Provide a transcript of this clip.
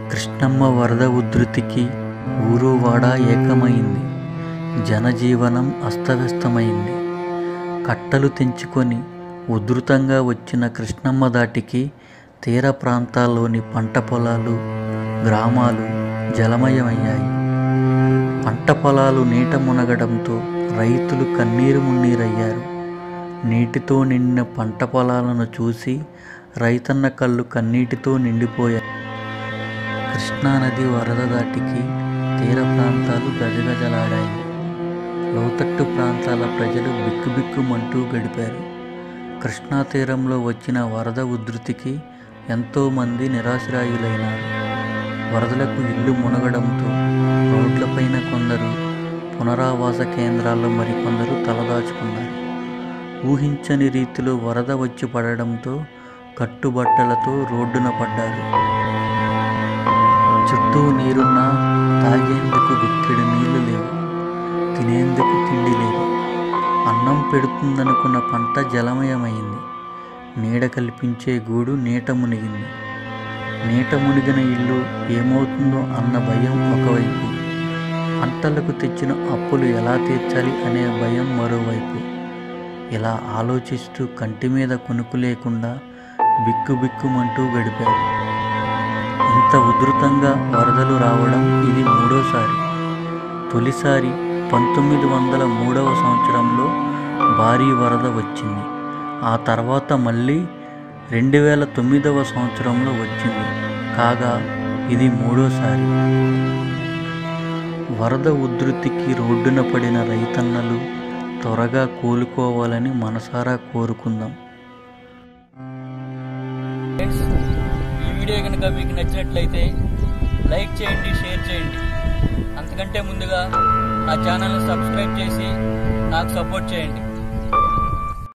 కృష్ణమ్మ వరద ఉధృతికి ఊరు వాడ ఏకమైంది జనజీవనం అస్తవ్యస్తమైంది కట్టలు తెంచుకొని ఉధృతంగా వచ్చిన కృష్ణమ్మ దాటికి తీర ప్రాంతాల్లోని పంట పొలాలు గ్రామాలు జలమయమయ్యాయి పంట పొలాలు నీట మునగడంతో రైతులు కన్నీరు మున్నీరయ్యారు నీటితో నిండిన పంట పొలాలను చూసి రైతన్న కళ్ళు కన్నీటితో నిండిపోయాయి కృష్ణానది వరద దాటికి తీర ప్రాంతాలు గజగజలాడాయి లోతట్టు ప్రాంతాల ప్రజలు బిక్కుబిక్కుమంటూ గడిపారు కృష్ణా తీరంలో వచ్చిన వరద ఉధృతికి ఎంతోమంది నిరాశ్రాయులైనారు వరదలకు ఇల్లు మునగడంతో రోడ్లపైన కొందరు పునరావాస కేంద్రాల్లో మరికొందరు తలదాచుకున్నారు ఊహించని రీతిలో వరద వచ్చి పడడంతో కట్టుబట్టలతో రోడ్డున పడ్డారు చుట్టూ నీరున్నా తాగేందుకు గుక్కెడు నీళ్లు లేవు తినేందుకు తిండి లేదు అన్నం పెడుతుందనుకున్న పంట జలమయమైంది నీడ కల్పించే గూడు నీట మునిగింది నీట మునిగిన ఇల్లు ఏమవుతుందో అన్న భయం ఒకవైపు పంటలకు తెచ్చిన అప్పులు ఎలా తీర్చాలి అనే భయం మరోవైపు ఇలా ఆలోచిస్తూ కంటి మీద కొనుక్కు లేకుండా బిక్కు బిక్కుమంటూ గడిపారు ఇంత ఉధృతంగా వరదలు రావడం ఇది మూడోసారి తొలిసారి పంతొమ్మిది వందల మూడవ సంవత్సరంలో భారీ వరద వచ్చింది ఆ తర్వాత మళ్ళీ రెండు వేల తొమ్మిదవ సంవత్సరంలో వచ్చింది కాగా ఇది మూడోసారి వరద ఉధృతికి రోడ్డున పడిన రైతన్నలు త్వరగా కోలుకోవాలని మనసారా కోరుకుందాం ఫ్రెండ్స్ ఈ వీడియో కనుక మీకు నచ్చినట్లయితే లైక్ చేయండి షేర్ చేయండి అంతకంటే ముందుగా నా ఛానల్ని సబ్స్క్రైబ్ చేసి నాకు సపోర్ట్ చేయండి